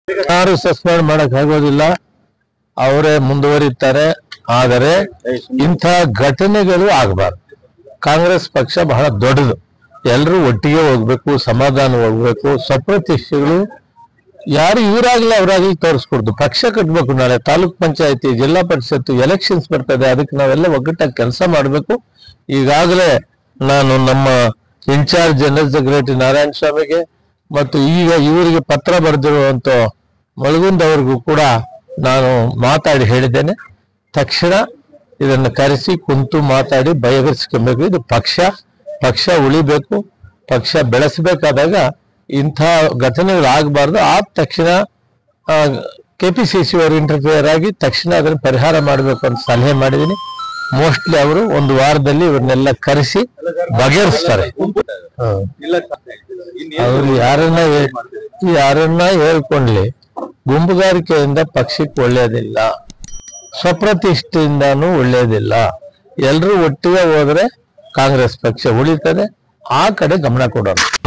ಯಾರು ಸಸ್ಪೆಂಡ್ ಮಾಡಕ್ ಆಗೋದಿಲ್ಲ ಅವರೇ ಮುಂದುವರಿತಾರೆ ಆದರೆ ಇಂಥ ಘಟನೆಗಳು ಆಗಬಾರ್ದು ಕಾಂಗ್ರೆಸ್ ಪಕ್ಷ ಬಹಳ ದೊಡ್ಡದು ಎಲ್ಲರೂ ಒಟ್ಟಿಗೆ ಹೋಗ್ಬೇಕು ಸಮಾಧಾನ ಹೋಗ್ಬೇಕು ಸ್ವಪ್ರತಿಷ್ಠೆಗಳು ಯಾರು ಇವರಾಗ್ಲಿ ಅವರಾಗ್ಲಿ ತೋರಿಸ್ಕೊಡ್ದು ಪಕ್ಷ ಕಟ್ಬೇಕು ನಾಳೆ ತಾಲೂಕ್ ಪಂಚಾಯತಿ ಜಿಲ್ಲಾ ಪರಿಷತ್ತು ಎಲೆಕ್ಷನ್ಸ್ ಬರ್ತದೆ ಅದಕ್ಕೆ ನಾವೆಲ್ಲ ಒಗ್ಗಟ್ಟಾಗಿ ಕೆಲಸ ಮಾಡಬೇಕು ಈಗಾಗಲೇ ನಾನು ನಮ್ಮ ಇನ್ಚಾರ್ಜ್ ಜನರಲ್ ಸೆಕ್ರೆಟರಿ ನಾರಾಯಣ ಸ್ವಾಮಿಗೆ ಮತ್ತು ಈಗ ಇವರಿಗೆ ಪತ್ರ ಬರೆದಿರುವಂತ ಮಳಗುಂದ್ ಅವ್ರಿಗೂ ಕೂಡ ನಾನು ಮಾತಾಡಿ ಹೇಳಿದ್ದೇನೆ ತಕ್ಷಣ ಇದನ್ನು ಕರೆಸಿ ಕುಂತು ಮಾತಾಡಿ ಬಗೆಹರಿಸ್ಕೊಬೇಕು ಇದು ಪಕ್ಷ ಪಕ್ಷ ಉಳಿಬೇಕು ಪಕ್ಷ ಬೆಳೆಸಬೇಕಾದಾಗ ಇಂಥ ಘಟನೆಗಳು ಆಗಬಾರ್ದು ಆದ ತಕ್ಷಣ ಕೆಪಿಸಿಸಿ ಅವರು ಇಂಟರ್ಫಿಯರ್ ಆಗಿ ತಕ್ಷಣ ಅದನ್ನು ಪರಿಹಾರ ಮಾಡಬೇಕು ಅಂತ ಸಲಹೆ ಮಾಡಿದ್ದೀನಿ ಮೋಸ್ಟ್ಲಿ ಅವರು ಒಂದು ವಾರದಲ್ಲಿ ಇವ್ರನ್ನೆಲ್ಲ ಕರೆಸಿ ಬಗೆಹರಿಸ್ತಾರೆ ಹ್ಮ್. ಅವರು ಯಾರನ್ನ ಹೇ- ಯಾರನ್ನ ಹೇಳ್ಕೊಂಡ್ಲಿ ಗುಂಪುಗಾರಿಕೆಯಿಂದ ಪಕ್ಷಕ್ಕೆ ಒಳ್ಳೇದಿಲ್ಲ ಸ್ವಪ್ರತಿಷ್ಠೆಯಿಂದಾನು ಒಳ್ಳೇದಿಲ್ಲ ಎಲ್ಲರೂ ಒಟ್ಟಿಗೆ ಹೋದ್ರೆ ಕಾಂಗ್ರೆಸ್ ಪಕ್ಷ ಉಳಿತದೆ ಆ ಕಡೆ ಗಮನ ಕೊಡೋಣ